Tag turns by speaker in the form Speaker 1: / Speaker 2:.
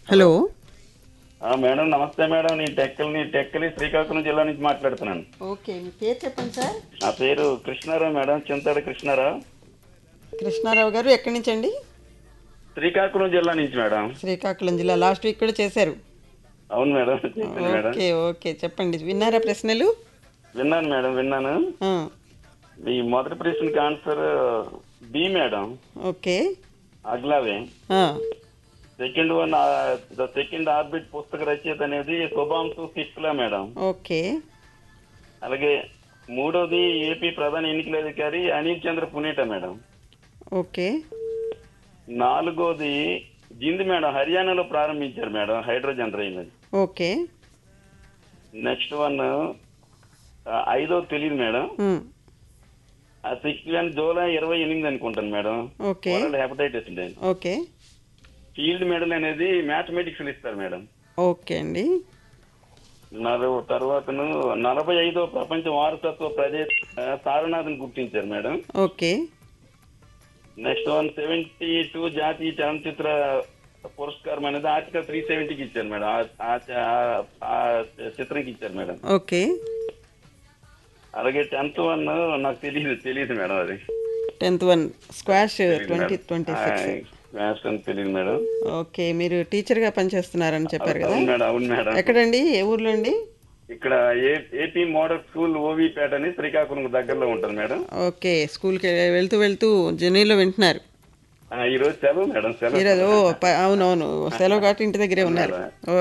Speaker 1: Hello
Speaker 2: ఆ, madam నమస్తే madam నేను టెక్కలి టెక్కలి శ్రీకాకుళం జిల్లా నుంచి మాట్లాడుతున్నాను
Speaker 1: ఓకే మీ పేరు చెప్పండి సార్
Speaker 2: నా పేరు కృష్ణారావు మేడం చింతాడు కృష్ణారావు
Speaker 1: కృష్ణారావు గారు ఎక్కడి నుంచి అండి
Speaker 2: శ్రీకాకుళం జిల్లా నుంచి మేడం
Speaker 1: శ్రీకాకుళం జిల్లా లాస్ట్ వీక్ కూడా చేశారు
Speaker 2: అవును మేడం చెప్పాను మేడం
Speaker 1: ఓకే ఓకే చెప్పండి విన్నారా ప్రశ్నలు
Speaker 2: విన్నాను మేడం విన్నాను
Speaker 1: ఆ,
Speaker 2: మీ మొదటి ప్రశ్నకి ఆన్సర్ బి మేడం
Speaker 1: ఓకే
Speaker 2: అగ్లావే
Speaker 1: ఆ,
Speaker 2: second one the second orbit పుస్తక రచయిత అనేది శుభాంశు సిక్లా మేడం
Speaker 1: ఓకే
Speaker 2: అలాగే మూడోది ఏపీ ప్రధాన ఎన్నికల అధికారి అనిల్ చంద్ర పునేట మేడం
Speaker 1: ఓకే
Speaker 2: నాలుగోది జింద్ మేడం హర్యానాలో ప్రారంభించారు మేడం హైడ్రోజన్ రైల్ అది.
Speaker 1: ఓకే
Speaker 2: నెక్స్ట్ వన్ ఆ, ఐదో తెలియదు మేడం
Speaker 1: ఉమ్,
Speaker 2: ఆ సిక్స్త్ వన్ జూలై ఇరవై ఎనిమిది అనుకుంటాను madam
Speaker 1: okay
Speaker 2: world hepatitis day
Speaker 1: okay
Speaker 2: field medal అనేది మ్యాథమెటిక్స్ ఇస్తారు మేడం
Speaker 1: ఓకే అండి
Speaker 2: నలభై తర్వాతను నలభై ఐదో ప్రపంచ వారసత్వ ప్రదేశ్ ఆ, సారనాథ్ని గుర్తించారు madam
Speaker 1: okay
Speaker 2: next one seventy two జాతీయ చలనచిత్ర పురస్కారం అనేది ఆర్టికల్ త్రీ సెవెంటీకి ఇచ్చారు మేడం ఆ- ఆ- ఆ- ఆ చిత్రంకి ఇచ్చారు మేడం
Speaker 1: ఓకే
Speaker 2: అలాగే టెన్త్ వన్ నాకు తెలియదు తెలియదు మేడం అది
Speaker 1: tenth one squash twenty twenty six
Speaker 2: maths అని తెలియదు మేడం
Speaker 1: ఓకే మీరు టీచర్గా పనిచేస్తున్నారని చెప్పారు కదా
Speaker 2: అవును మేడం అవును మేడం
Speaker 1: ఎక్కడండి ఏ ఊర్లో అండి
Speaker 2: ఇక్కడ ఏ- ఏపీ మోడల్ స్కూల్ ఓవీపేట అని శ్రీకాకుళం దగ్గరలో ఉంటుంది మేడం
Speaker 1: ఓకే స్కూల్కి వెళ్తూ వెళ్తూ జర్నీలో వింటున్నారు
Speaker 2: ఆ, ఈ రోజు సెలవు మేడం సెలవు
Speaker 1: ఈరోజు ఓ, ప- అవునవును సెలవు కాబట్టి ఇంటి దగ్గరే ఉన్నారు